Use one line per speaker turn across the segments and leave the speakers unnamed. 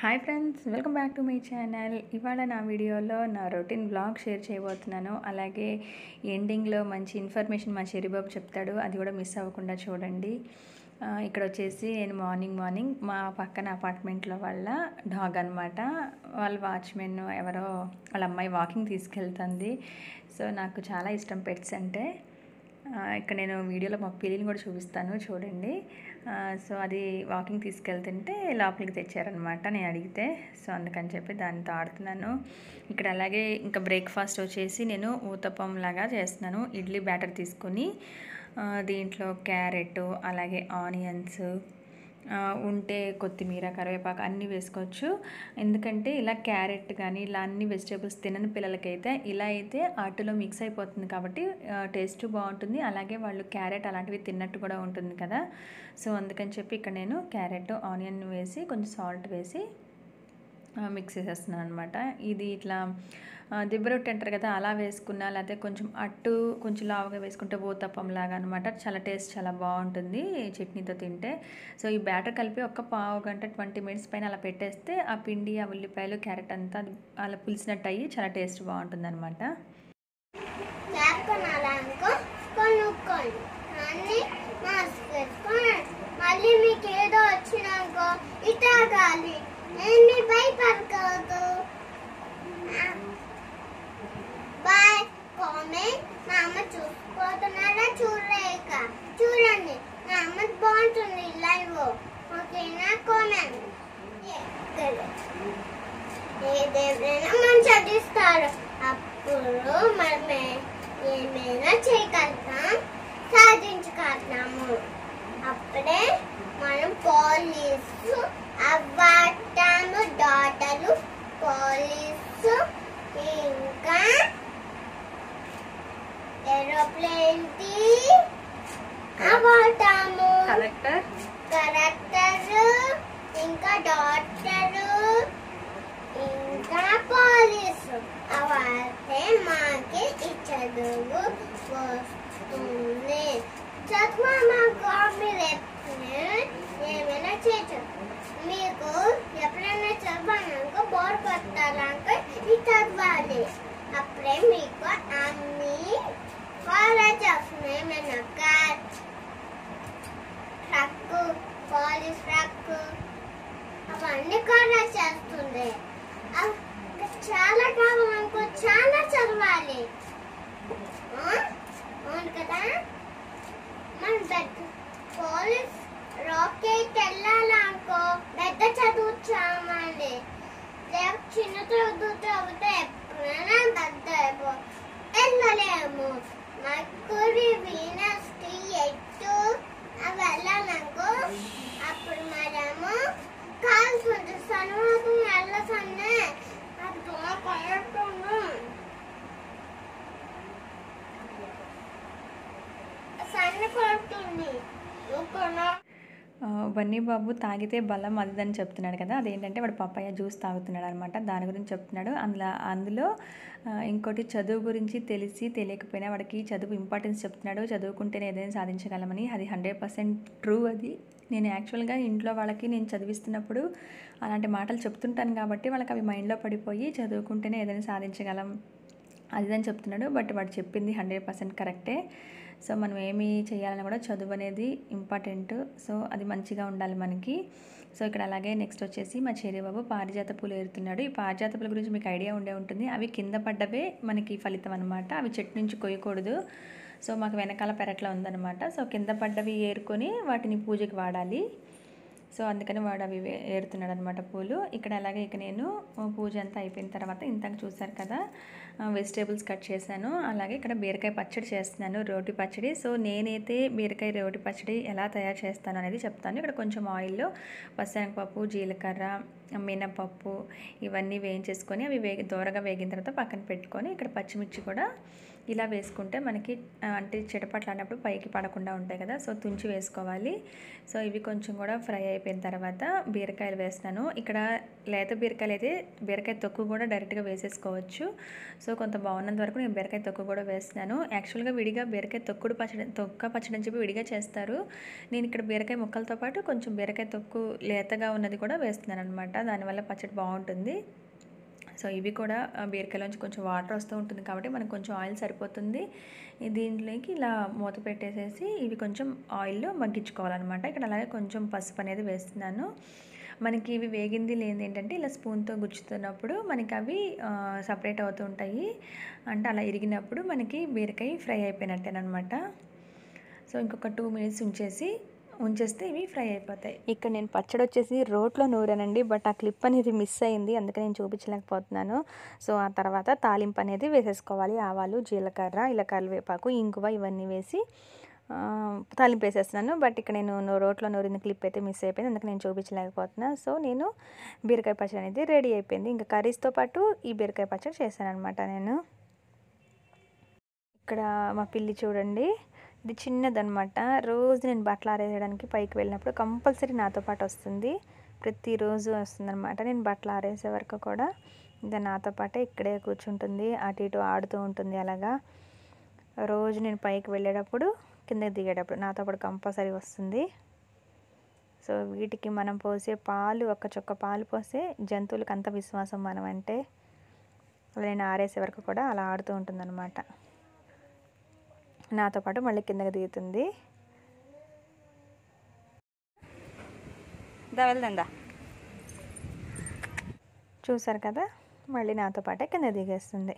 Hi friends welcome back to my channel ఇవాళ నా వీడియోలో నా రొటీన్ బ్లాగ్ షేర్ చేయబోతున్నాను అలాగే ఎండింగ్లో మంచి ఇన్ఫర్మేషన్ మా చెరిబాబు చెప్తాడు అది కూడా మిస్ అవ్వకుండా చూడండి ఆ, ఇక్కడ వచ్చేసి నేను మార్నింగ్ మార్నింగ్ మా పక్కన అపార్ట్మెంట్లో వాళ్ళ డాగ్ అనమాట వాళ్ళ వాచ్మెన్ ఎవరో వాళ్ళ అమ్మాయి వాకింగ్ తీసుకెళ్తుంది సో నాకు చాలా ఇష్టం పెట్స్ అంటే ఆ, ఇక్కడ నేను వీడియోలో మా పిల్లిని కూడా చూపిస్తాను చూడండి ఆ, సో అది వాకింగ్ తీసుకెళ్తుంటే లోపలికి తెచ్చారనమాట నేను అడిగితే సో అందుకని చెప్పి దానితో ఆడుతున్నాను ఇక్కడ అలాగే ఇంకా బ్రేక్ఫాస్ట్ వచ్చేసి నేను ఊతప్పం లాగా చేస్తున్నాను ఇడ్లీ బ్యాటర్ తీసుకొని ఆ, దీంట్లో క్యారెట్ అలాగే ఆనియన్స్ ఆ, ఉంటే కొత్తిమీర కరివేపాకు అన్నీ వేసుకోవచ్చు ఎందుకంటే ఇలా క్యారెట్ కానీ ఇలా అన్ని వెజిటేబుల్స్ తినని పిల్లలకైతే ఇలా అయితే ఆటలో మిక్స్ అయిపోతుంది కాబట్టి టేస్ట్ బాగుంటుంది అలాగే వాళ్ళు క్యారెట్ అలాంటివి తిన్నట్టు కూడా ఉంటుంది కదా సో అందుకని చెప్పి ఇక్కడ నేను క్యారెట్ ఆనియన్ వేసి కొంచెం సాల్ట్ వేసి ఆ, మిక్స్ చేసేస్తున్నాను అనమాట ఇది ఇట్లా ఆ, దిబ్బ రొట్టె అంటారు కదా అలా వేసుకున్నా లేకపోతే కొంచెం అట్టు కొంచెం లావుగా వేసుకుంటే ఊతప్పం లాగా అనమాట చాలా టేస్ట్ చాలా బాగుంటుంది చట్నీతో తింటే సో ఈ బ్యాటర్ కలిపి ఒక పావు గంట ట్వంటీ మినిట్స్ పైన అలా పెట్టేస్తే ఆ పిండి ఆ ఉల్లిపాయలు క్యారెట్ అంతా అది అలా పులిసినట్టు అయ్యి చాలా టేస్ట్ బాగుంటుంది అనమాట
క్యాప్ కొనాలనుకో కొనుక్కోండి అన్ని మాస్క్ వేసుకోండి మళ్ళీ మీకు ఏదో వచ్చినాకో ఇటాగాలి ఏంటి భయపడకూడదు బాయ్ కామెంట్ మా అమ్మ చూసిపోతున్నారా చూడలేక చూడండి మా అమ్మ బాగుంటుంది లైవ్ ఓకేనా కామెంట్ ఏదేమైనా మనం చదివిస్తారు అప్పుడు మనమే ఏమైనా చేయగలుగుతాం సాధించగలుగుతాము అప్పుడే మనం పోలీసు అవ్వటాము డాటలు పోలీసు ఇంకా ఏరోప్లేన్ అవ్వటాము
కలెక్టర్
కలెక్టరు ఇంకా డాక్టరు ఇంకా పోలీసు అవైతే మాకి ఈ చదువు వస్తుంది చదువు మాకు మీరు ఎప్పుడు ఏమైనా చేయచ్చు మీకు ఎప్పుడైనా చదవాలనుకో బోర్ కొట్టాలనుకో ఇది చదవాలి అప్పుడే మీకు అన్ని కాలేజ్ వస్తున్నాయి ఏమైనా క్యాట్ ట్రక్ పోలీస్ ట్రక్ అవన్నీ కూడా చేస్తుంది అవ్- ఇంకా చాలా కావాలనుకో చాలా చదవాలి ఆ? అవును కదా మన పెద్ద పోలీస్ రాకెట్ వెళ్ళాలనుకో పెద్ద చదువు చామండి లేక చిన్న చదువు చదివితే ఎప్పుడైనా పెద్ద అయిపో వెళ్ళలేము మక్కురి వీనస్కి ఎట్టు అవి వెళ్ళాలనుకో అప్పుడు మనము కాల్చుంటే సన్మాతం వెళ్ళసన్నే అది దూరం కొయ్యకుండా సన్న కొడుతుంది ఊరుకోనా?
ఆ, బన్నీ బాబు తాగితే బలం అదిదని చెప్తున్నాడు కదా అదేంటంటే వాడు పప్పాయ జ్యూస్ తాగుతున్నాడు అనమాట దాని గురించి చెప్తున్నాడు అందులో అందులో ఆ, ఇంకోటి చదువు గురించి తెలిసి తెలియకపోయినా వాడికి చదువు ఇంపార్టెన్స్ చెప్తున్నాడు చదువుకుంటేనే ఏదైనా సాధించగలమని అది హండ్రెడ్ పర్సెంట్ ట్రూ అది నేను యాక్చువల్గా ఇంట్లో వాళ్ళకి నేను చదివిస్తున్నప్పుడు అలాంటి మాటలు చెప్తుంటాను కాబట్టి వాళ్ళకి అవి మైండ్లో పడిపోయి చదువుకుంటేనే ఏదైనా సాధించగలం అదిదని చెప్తున్నాడు బట్ వాడు చెప్పింది హండ్రెడ్ పర్సెంట్ కరెక్టే సో మనం ఏమి చేయాలన్నా కూడా చదువు అనేది ఇంపార్టెంట్ సో అది మంచిగా ఉండాలి మనకి సో ఇక్కడ అలాగే నెక్స్ట్ వచ్చేసి మా బాబు పారిజాత పూలు ఏరుతున్నాడు ఈ పారిజాత పూల గురించి మీకు ఐడియా ఉండే ఉంటుంది అవి కింద పడ్డవే మనకి ఫలితం అనమాట అవి చెట్టు నుంచి కొయ్యకూడదు సో మాకు వెనకాల పెరట్లో ఉందన్నమాట సో కింద పడ్డవి ఏరుకొని వాటిని పూజకి వాడాలి సో అందుకని వాడు అవి వే- ఏరుతున్నాడు అనమాట పూలు ఇక్కడ అలాగే ఇక నేను ఆ, పూజ అంతా అయిపోయిన తర్వాత ఇంతకు చూసారు కదా వెజిటేబుల్స్ కట్ చేశాను అలాగే ఇక్కడ బీరకాయ పచ్చడి చేస్తున్నాను రోటి పచ్చడి సో నేనైతే బీరకాయ రోటి పచ్చడి ఎలా తయారు చేస్తాను అనేది చెప్తాను ఇక్కడ కొంచెం ఆయిల్లో పచ్చనగపప్పు జీలకర్ర మినపప్పు ఇవన్నీ వేయించేసుకొని అవి వేగి దూరగా వేగిన తర్వాత పక్కన పెట్టుకొని ఇక్కడ పచ్చిమిర్చి కూడా ఇలా వేసుకుంటే మనకి ఆ, అంటే చిటపట్లు అన్నప్పుడు పైకి పడకుండా ఉంటాయి కదా సో తుంచి వేసుకోవాలి సో ఇవి కొంచెం కూడా ఫ్రై అయిపోయిన తర్వాత బీరకాయలు వేస్తున్నాను ఇక్కడ లేత బీరకాయలు అయితే బీరకాయ తొక్కు కూడా డైరెక్ట్గా వేసేసుకోవచ్చు సో కొంత బాగున్నంత వరకు నేను బీరకాయ తొక్కు కూడా వేస్తున్నాను యాక్చువల్గా విడిగా బీరకాయ తొక్కుడు పచ్చడి తొక్క పచ్చడి అని చెప్పి విడిగా చేస్తారు నేను ఇక్కడ బీరకాయ ముక్కలతో పాటు కొంచెం బీరకాయ తొక్కు లేతగా ఉన్నది కూడా వేస్తున్నాను అనమాట దానివల్ల పచ్చడి బాగుంటుంది సో ఇవి కూడా ఆ, బీరకాయలోంచి కొంచెం వాటర్ వస్తూ ఉంటుంది కాబట్టి మనకు కొంచెం ఆయిల్ సరిపోతుంది ఈ దీంట్లోకి ఇలా మూత పెట్టేసేసి ఇవి కొంచెం ఆయిల్లో మగ్గించుకోవాలన్నమాట ఇక్కడ అలాగే కొంచెం పసుపు అనేది వేస్తున్నాను మనకి ఇవి వేగింది లేనిది ఏంటంటే ఇలా స్పూన్తో గుచ్చుతున్నప్పుడు మనకి అవి సపరేట్ అవుతూ ఉంటాయి అంటే అలా ఇరిగినప్పుడు మనకి బీరకాయ ఫ్రై అయిపోయినట్టేనమాట సో ఇంకొక టూ మినిట్స్ ఉంచేసి ఉంచేస్తే ఇవి ఫ్రై అయిపోతాయి ఇక్కడ నేను పచ్చడి వచ్చేసి రోట్లో నూరానండి బట్ ఆ క్లిప్ అనేది మిస్ అయింది అందుకని నేను చూపించలేకపోతున్నాను సో ఆ తర్వాత తాలింపు అనేది వేసేసుకోవాలి ఆవాలు జీలకర్ర ఇలా కరివేపాకు ఇంకువ ఇవన్నీ వేసి ఆ, తాలింపు వేసేస్తున్నాను బట్ ఇక్కడ నేను నూ- రోట్లో నూరిన క్లిప్ అయితే మిస్ అయిపోయింది అందుకని నేను చూపించలేకపోతున్నా సో నేను బీరకాయ పచ్చడి అనేది రెడీ అయిపోయింది ఇంకా కర్రీస్తో పాటు ఈ బీరకాయ పచ్చడి చేశాను అనమాట నేను ఇక్కడ మా పిల్లి చూడండి ఇది చిన్నదనమాట రోజు నేను బట్టలు ఆరేయడానికి పైకి వెళ్ళినప్పుడు కంపల్సరీ నాతో పాటు వస్తుంది ప్రతిరోజు వస్తుందన్నమాట నేను బట్టలు ఆరేసే వరకు కూడా ఇంకా నాతో పాటే ఇక్కడే కూర్చుంటుంది అటు ఇటు ఆడుతూ ఉంటుంది అలాగా రోజు నేను పైకి వెళ్ళేటప్పుడు కిందకి దిగేటప్పుడు నాతో పాటు కంపల్సరీ వస్తుంది సో వీటికి మనం పోసే పాలు ఒక చొక్క పాలు పోసే జంతువులకు అంత విశ్వాసం మనం అంటే అలా నేను ఆరేసే వరకు కూడా అలా ఆడుతూ ఉంటుందన్నమాట నాతో పాటు మళ్ళీ కిందకి దిగుతుంది దా వెళ్దా చూసారు కదా మళ్ళీ నాతో పాటే కింద దిగేస్తుంది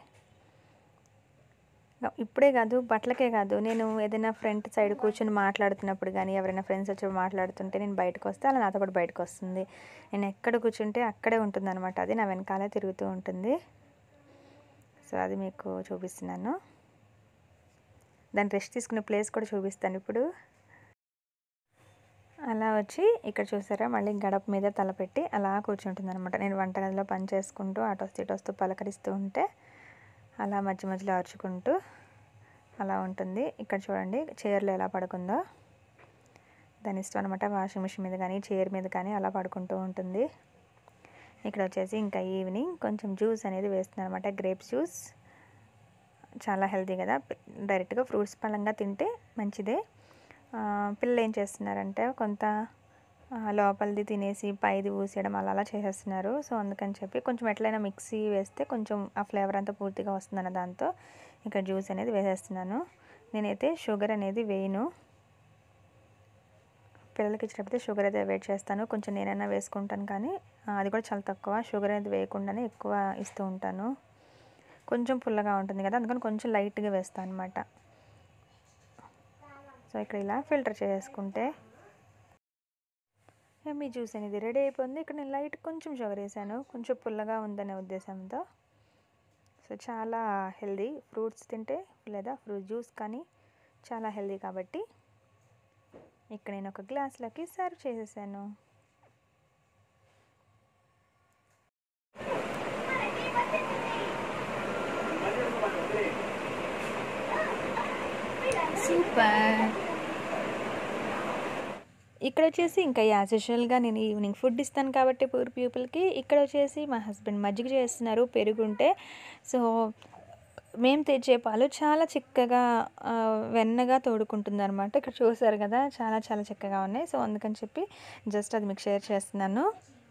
ఇప్పుడే కాదు బట్టలకే కాదు నేను ఏదైనా ఫ్రంట్ సైడ్ కూర్చొని మాట్లాడుతున్నప్పుడు కానీ ఎవరైనా ఫ్రెండ్స్ వచ్చి మాట్లాడుతుంటే నేను బయటకు వస్తే అలా నాతో పాటు బయటకు వస్తుంది నేను ఎక్కడ కూర్చుంటే అక్కడే ఉంటుంది అనమాట అది నా వెనకాలే తిరుగుతూ ఉంటుంది సో అది మీకు చూపిస్తున్నాను దాని రెస్ట్ తీసుకునే ప్లేస్ కూడా చూపిస్తాను ఇప్పుడు అలా వచ్చి ఇక్కడ చూసారా మళ్ళీ గడప మీద తలపెట్టి అలా కూర్చుంటుంది అనమాట నేను వంటగదిలో పని చేసుకుంటూ అటు వస్తూ ఇటు వస్తూ పలకరిస్తూ ఉంటే అలా మధ్య మధ్యలో అరుచుకుంటూ అలా ఉంటుంది ఇక్కడ చూడండి చైర్లో ఎలా పడుకుందో దాని ఇష్టం అనమాట వాషింగ్ మిషన్ మీద కానీ చైర్ మీద కానీ అలా పడుకుంటూ ఉంటుంది ఇక్కడ వచ్చేసి ఇంకా ఈవినింగ్ కొంచెం జ్యూస్ అనేది వేస్తుంది అనమాట గ్రేప్స్ జ్యూస్ చాలా హెల్తీ కదా డైరెక్ట్గా ఫ్రూట్స్ పళ్ళంగా తింటే మంచిదే ఆ, పిల్లలు ఏం చేస్తున్నారంటే కొంత ఆ, లోపలిది తినేసి పైది ఊసేయడం అలా అలా చేసేస్తున్నారు సో అందుకని చెప్పి కొంచెం ఎట్లయినా మిక్సీ వేస్తే కొంచెం ఆ ఫ్లేవర్ అంతా పూర్తిగా వస్తుందన్న దాంతో ఇక్కడ జ్యూస్ అనేది వేసేస్తున్నాను నేనైతే షుగర్ అనేది వేయను పిల్లలకి ఇచ్చినప్పుడు షుగర్ అయితే అవాయిడ్ చేస్తాను కొంచెం నేనైనా వేసుకుంటాను కానీ ఆ, అది కూడా చాలా తక్కువ షుగర్ అనేది వేయకుండానే ఎక్కువ ఇస్తూ ఉంటాను కొంచెం పుల్లగా ఉంటుంది కదా అందుకని కొంచెం లైట్గా వేస్తాను అనమాట సో ఇక్కడ ఇలా ఫిల్టర్ చేసుకుంటే మీ జ్యూస్ అనేది రెడీ అయిపోయింది ఇక్కడ నేను లైట్ కొంచెం షుగర్ వేసాను కొంచెం పుల్లగా ఉందనే ఉద్దేశంతో సో చాలా హెల్దీ ఫ్రూట్స్ తింటే లేదా ఫ్రూట్ జ్యూస్ కానీ చాలా హెల్దీ కాబట్టి ఇక్కడ నేను ఒక గ్లాస్లోకి సర్వ్ చేసేసాను సూపర్ ఇక్కడ వచ్చేసి ఇంకా యాజ్ యూజువల్గా నేను ఈవినింగ్ ఫుడ్ ఇస్తాను కాబట్టి పూర్ పీపుల్కి ఇక్కడ వచ్చేసి మా హస్బెండ్ మజ్జిగ చేస్తున్నారు పెరుగుంటే సో మేము తెచ్చే పాలు చాలా చిక్కగా ఆ, వెన్నగా తోడుకుంటుంది అనమాట ఇక్కడ చూసారు కదా చాలా చాలా చిక్కగా ఉన్నాయి సో అందుకని చెప్పి జస్ట్ అది మీకు షేర్ చేస్తున్నాను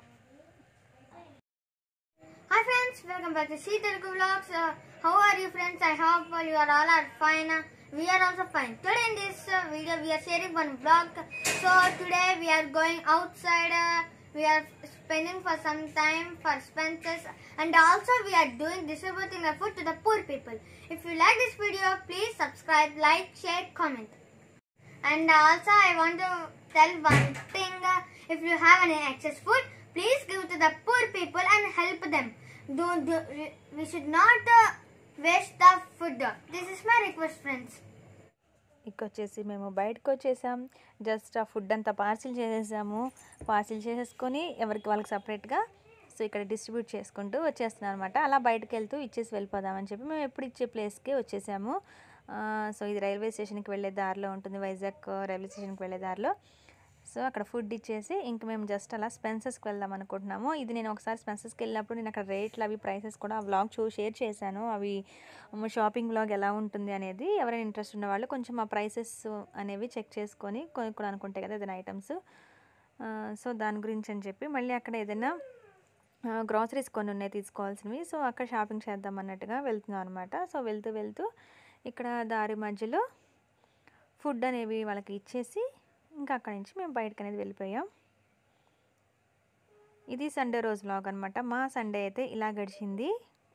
Hi friends, welcome back to C Telugu Vlogs. Uh, how are you friends? I hope uh, you are all are fine. Uh, we are also fine. Today in this uh, video we are sharing one vlog. So today we are going outside. Uh, we are spending for some time for Spencer's and also we are doing distributing the food to the poor people. If you like this video, please subscribe, like, share, comment. And also, I want to tell one thing. Uh, if you have any excess food, please give to the poor people and help them. Don't do, we should not uh, waste the food. This is my request, friends.
ఇక్కడ వచ్చేసి మేము బయటకు వచ్చేసాం just ఆ food అంతా parcel చేసేసాము parcel చేసేసుకొని ఎవరికి వాళ్ళకి సపరేట్గా సో ఇక్కడ డిస్ట్రిబ్యూట్ చేసుకుంటూ వచ్చేస్తున్నాను అనమాట అలా బయటకు వెళ్తూ ఇచ్చేసి వెళ్ళిపోదామని చెప్పి మేము ఎప్పుడు ఇచ్చే ప్లేస్కే వచ్చేసాము ఆ, సో ఇది రైల్వే స్టేషన్కి వెళ్ళే దారిలో ఉంటుంది వైజాగ్ రైల్వే స్టేషన్కి వెళ్ళే దారిలో సో అక్కడ ఫుడ్ ఇచ్చేసి ఇంక మేము జస్ట్ అలా స్పెన్సెస్కి వెళ్దాం అనుకుంటున్నాము ఇది నేను ఒకసారి స్పెన్సెస్కి వెళ్ళినప్పుడు నేను అక్కడ రేట్లు అవి ప్రైసెస్ కూడా ఆ వ్లాగ్ చూ షేర్ చేశాను అవి షాపింగ్ వ్లాగ్ ఎలా ఉంటుంది అనేది ఎవరైనా ఇంట్రెస్ట్ ఉన్న వాళ్ళు కొంచెం ఆ ప్రైసెస్ అనేవి చెక్ చేసుకొని కొనుక్కోవాలనుకుంటే కదా ఏదైనా ఐటమ్స్ సో దాని గురించి అని చెప్పి మళ్ళీ అక్కడ ఏదైనా గ్రాసరీస్ కొన్ని ఉన్నాయి తీసుకోవాల్సినవి సో అక్కడ షాపింగ్ చేద్దాం అన్నట్టుగా వెళ్తున్నాం అనమాట సో వెళ్తూ వెళ్తూ ఇక్కడ దారి మధ్యలో ఫుడ్ అనేవి వాళ్ళకి ఇచ్చేసి ఇంకా అక్కడి నుంచి మేము బయటకు అనేది వెళ్ళిపోయాం ఇది సండే రోజు వ్లాగ్ అనమాట మా సండే అయితే ఇలా గడిచింది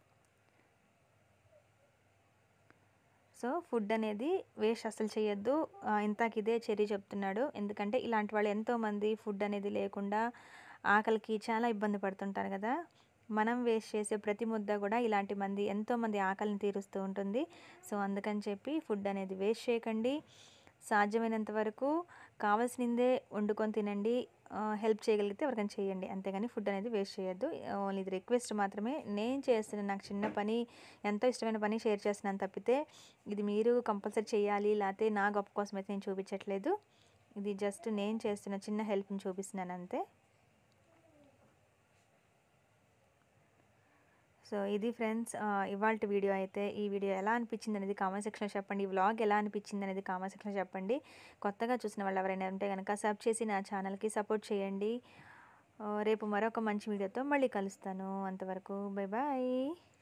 సో ఫుడ్ అనేది వేస్ట్ అసలు చేయొద్దు ఆ, ఇంతకి ఇదే చెరి చెప్తున్నాడు ఎందుకంటే ఇలాంటి వాళ్ళు ఎంతోమంది ఫుడ్ అనేది లేకుండా ఆకలికి చాలా ఇబ్బంది పడుతుంటారు కదా మనం వేస్ట్ చేసే ప్రతి ముద్ద కూడా ఇలాంటి మంది ఎంతోమంది ఆకలిని తీరుస్తూ ఉంటుంది సో అందుకని చెప్పి ఫుడ్ అనేది వేస్ట్ చేయకండి సాధ్యమైనంత వరకు కావాల్సిందే వండుకొని తినండి హెల్ప్ చేయగలిగితే ఎవరికైనా చేయండి అంతేగాని ఫుడ్ అనేది వేస్ట్ చేయొద్దు ఓన్లీ ఇది రిక్వెస్ట్ మాత్రమే నేను చేస్తున్న నాకు చిన్న పని ఎంతో ఇష్టమైన పని షేర్ చేస్తున్నాను తప్పితే ఇది మీరు కంపల్సరీ చేయాలి లేకపోతే నా గొప్ప కోసం అయితే నేను చూపించట్లేదు ఇది జస్ట్ నేను చేస్తున్న చిన్న హెల్ప్ని చూపిస్తున్నాను అంతే సో ఇది ఫ్రెండ్స్ ఇవాళ వీడియో అయితే ఈ వీడియో ఎలా అనిపించింది అనేది కామెంట్ సెక్షన్లో చెప్పండి ఈ వ్లాగ్ ఎలా అనిపించింది అనేది కామెంట్ సెక్షన్లో చెప్పండి కొత్తగా చూసిన వాళ్ళు ఎవరైనా ఉంటే కనుక సబ్ చేసి నా ఛానల్కి సపోర్ట్ చేయండి ఆ, రేపు మరొక మంచి వీడియోతో మళ్ళీ కలుస్తాను అంతవరకు బై బాయ్